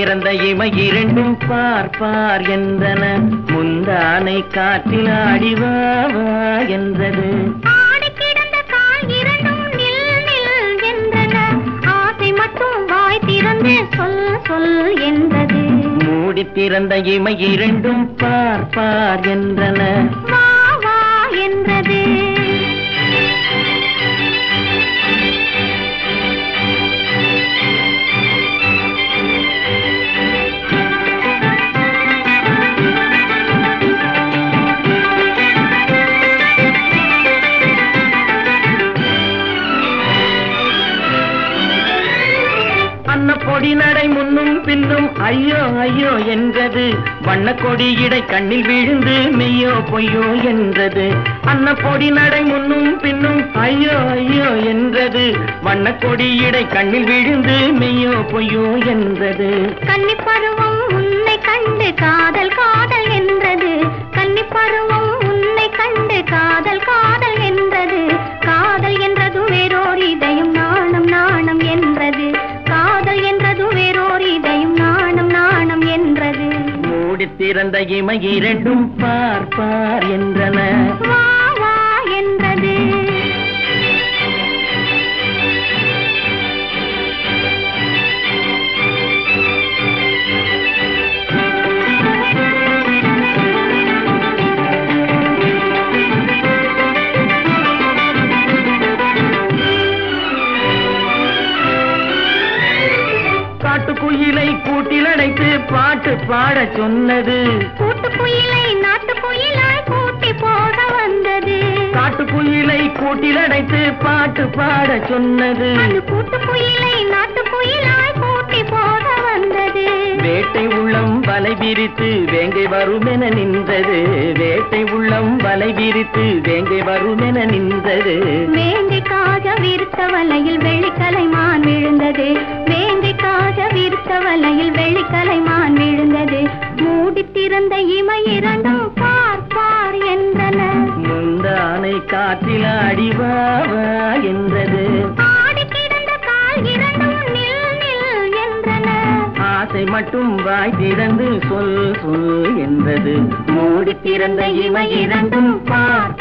திறந்த இமை இரண்டும் பார் பார் என்றன முந்தானை காற்றில் ஆடி வா வா என்றது ஆடி கிடந்த கால் இரண்டும் நில் நில் என்றன ஆசை மட்டும் வாய் திறந்து சொல் சொல் என்றது மூடி திறந்த இமை இரண்டும் பார் பார் என்றன வா வா என்றது அன்னப்பொடி நடை முன்னும் பின்னும் ஐயோ ஐயோ என்றது வண்ணக்கொடி இடை கண்ணில் விழுந்து மெய்யோ பொய்யோ என்றது அன்னப்பொடி நடை முன்னும் பின்னும் ஐயோ ஐயோ என்றது வண்ணக்கொடி இடை கண்ணில் விழுந்து மெய்யோ பொய்யோ என்றது கன்னிப் பருவம் உன்னை கண்டு காதல் காதல் என்றது கன்னிப் பருவம் உன்னை கண்டு காதல் காதல் என்றது காதல் என்றது வேறோர் இதயம் நாணம் நாணம் என்றது காதல் என்றது வேறோர் இதயம் நாணம் நாணம் என்றது மூடி திறந்த இமை இரண்டும் பார் பார் என்றன வா வா என்றது காட்டுக்குயிலை கூட்டில் அடைத்து பாட்டு பாடச் சொன்னது கூட்டுக்குயிலை நாட்டுக்குயிலாய் கூட்டி போக வந்தது காட்டுக்குயிலை கூட்டில் அடைத்து பாட்டு பாடச் சொன்னது அது கூட்டுக்குயிலை நாட்டுக்குயிலாய் கூட்டி போக வந்தது வேட்டை உள்ளம் வலை விரித்து வேங்கை வருமென நின்றது வேட்டை உள்ளம் வலை விரித்து வேங்கை வருமென நின்றது வேங்கைக்காக விருத்த வலையில் வெள்ளிக்கலைமான் விழுந்தது வேங்கைக்காக விருத்த வலையில் வெள்ளிக்கலைமான் விழுந்தது மூடி திறந்த இமை இரண்டும் பார் பார் என்றன முந்தானை காற்றில் ஆடி வா வா என்றது ஆடி கிடந்த கால் இரண்டும் நில் நில் என்றன ஆசை மட்டும் வாய் திறந்து சொல் சொல் என்றது மூடி திறந்த இமை இரண்டும் பார்